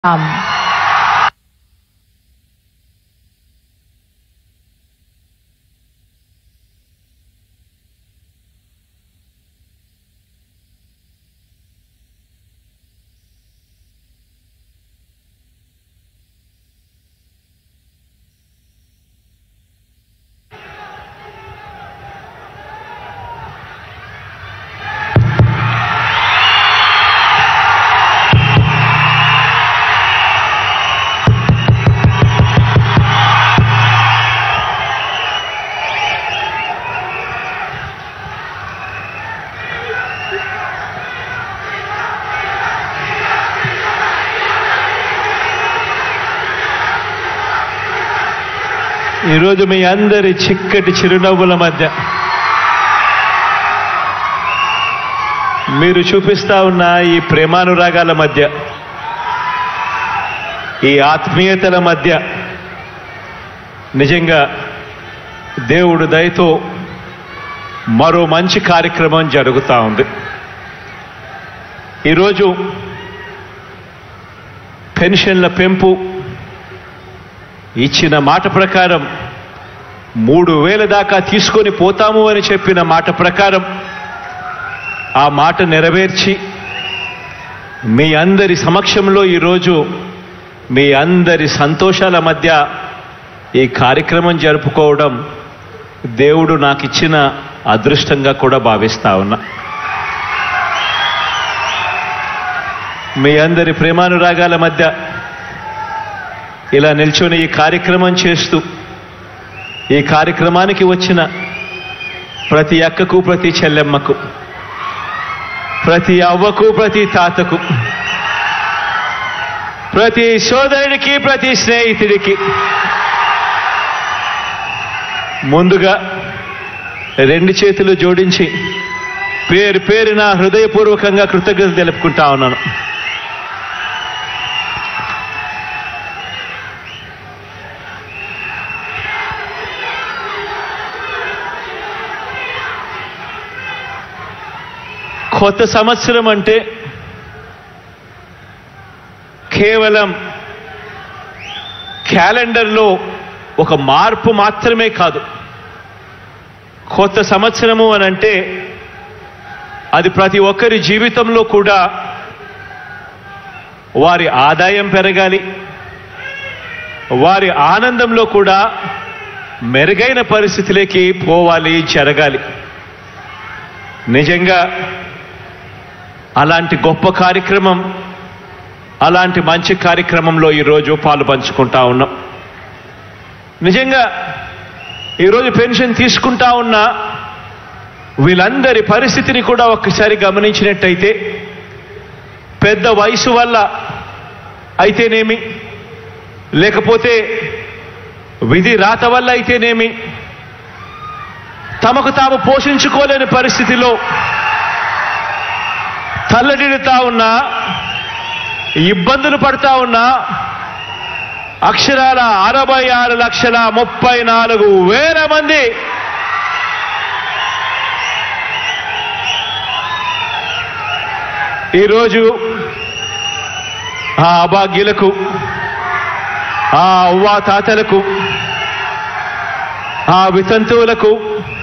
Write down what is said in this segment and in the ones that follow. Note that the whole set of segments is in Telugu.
Um, ఈరోజు మీ అందరి చిక్కటి చిరునవ్వుల మధ్య మీరు చూపిస్తా ఉన్న ఈ ప్రేమానురాగాల మధ్య ఈ ఆత్మీయతల మధ్య నిజంగా దేవుడు దయతో మరో మంచి కార్యక్రమం జరుగుతూ ఉంది ఈరోజు పెన్షన్ల పెంపు ఇచ్చిన మాట ప్రకారం మూడు వేల దాకా తీసుకొని పోతాము అని చెప్పిన మాట ప్రకారం ఆ మాట నెరవేర్చి మీ అందరి సమక్షంలో ఈరోజు మీ అందరి సంతోషాల మధ్య ఈ కార్యక్రమం జరుపుకోవడం దేవుడు నాకు ఇచ్చిన అదృష్టంగా కూడా భావిస్తా ఉన్నా మీ అందరి ప్రేమానురాగాల మధ్య ఇలా నిల్చొని ఈ కార్యక్రమం చేస్తూ ఈ కార్యక్రమానికి వచ్చిన ప్రతి అక్కకు ప్రతి చెల్లెమ్మకు ప్రతి అవ్వకు ప్రతి తాతకు ప్రతి సోదరుడికి ప్రతి స్నేహితుడికి ముందుగా రెండు చేతులు జోడించి పేరు పేరున హృదయపూర్వకంగా కృతజ్ఞత తెలుపుకుంటా ఉన్నాను కొత్త సంవత్సరం అంటే కేవలం క్యాలెండర్లో ఒక మార్పు మాత్రమే కాదు కొత్త సంవత్సరము అని అంటే అది ప్రతి ఒక్కరి జీవితంలో కూడా వారి ఆదాయం పెరగాలి వారి ఆనందంలో కూడా మెరుగైన పరిస్థితిలోకి పోవాలి జరగాలి నిజంగా అలాంటి గొప్ప కార్యక్రమం అలాంటి మంచి కార్యక్రమంలో ఈరోజు పాలు పంచుకుంటా ఉన్నాం నిజంగా ఈరోజు పెన్షన్ తీసుకుంటా ఉన్న వీళ్ళందరి పరిస్థితిని కూడా ఒక్కసారి గమనించినట్టయితే పెద్ద వయసు వల్ల అయితేనేమి లేకపోతే విధి రాత వల్ల అయితేనేమి తమకు తాము పోషించుకోలేని పరిస్థితిలో తల్లడిల్లుతా ఉన్నా ఇబ్బందులు పడతా ఉన్నా అక్షరాల అరవై ఆరు లక్షల ముప్పై నాలుగు వేల మంది ఈరోజు ఆ అభాగ్యులకు ఆ అవ్వా తాతలకు ఆ వితంతువులకు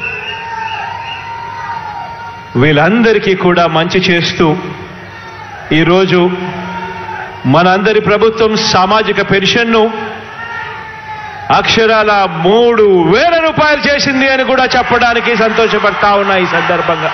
వీళ్ళందరికీ కూడా మంచి చేస్తూ ఈరోజు మనందరి ప్రభుత్వం సామాజిక పెన్షన్ను అక్షరాల మూడు వేల రూపాయలు చేసింది అని కూడా చెప్పడానికి సంతోషపడతా ఉన్నా ఈ సందర్భంగా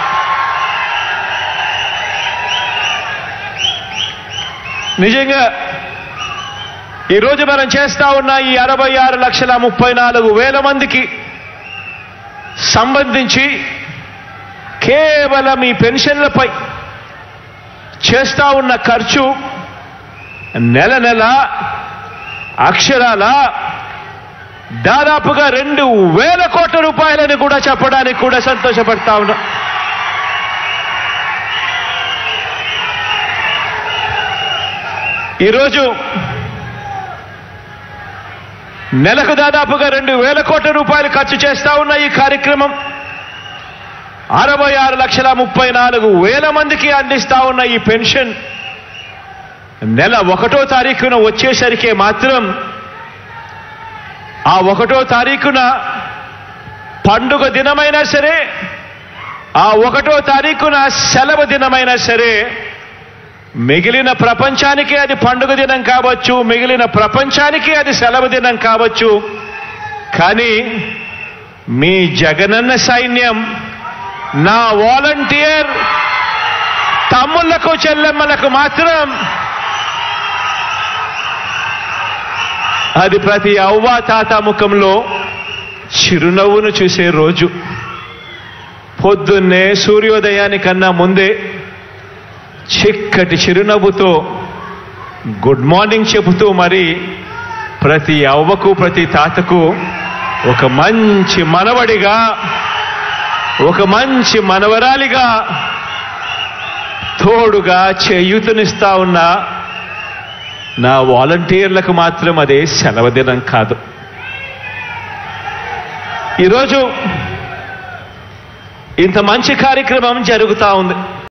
నిజంగా ఈరోజు మనం చేస్తా ఉన్న ఈ అరవై ఆరు లక్షల ముప్పై నాలుగు వేల మందికి సంబంధించి కేవలం ఈ పెన్షన్లపై చేస్తా ఉన్న ఖర్చు నెల నెల అక్షరాల దాదాపుగా రెండు వేల కోట్ల రూపాయలని కూడా చెప్పడానికి కూడా సంతోషపడతా ఉన్నా ఈరోజు నెలకు దాదాపుగా రెండు వేల కోట్ల రూపాయలు ఖర్చు చేస్తా ఉన్న ఈ కార్యక్రమం అరవై ఆరు లక్షల ముప్పై నాలుగు వేల మందికి అందిస్తా ఉన్న ఈ పెన్షన్ నెల ఒకటో తారీఖున వచ్చేసరికి మాత్రం ఆ ఒకటో తారీఖున పండుగ దినమైనా సరే ఆ ఒకటో తారీఖున సెలవు దినమైనా సరే మిగిలిన ప్రపంచానికి అది పండుగ దినం కావచ్చు మిగిలిన ప్రపంచానికి అది సెలవు దినం కావచ్చు కానీ మీ జగనన్న సైన్యం నా వాలంటీర్ తమ్ముళ్లకు చెల్లెమ్మలకు మాత్రం అది ప్రతి అవ్వ తాత ముఖంలో చిరునవ్వును చూసే రోజు పొద్దున్నే సూర్యోదయానికన్నా ముందే చిక్కటి చిరునవ్వుతో గుడ్ మార్నింగ్ చెబుతూ మరి ప్రతి అవ్వకు ప్రతి తాతకు ఒక మంచి మనవడిగా ఒక మంచి మనవరాలిగా తోడుగా చేయూతనిస్తా ఉన్న నా వాలంటీర్లకు మాత్రం అదే సెలవు దినం కాదు ఈరోజు ఇంత మంచి కార్యక్రమం జరుగుతా ఉంది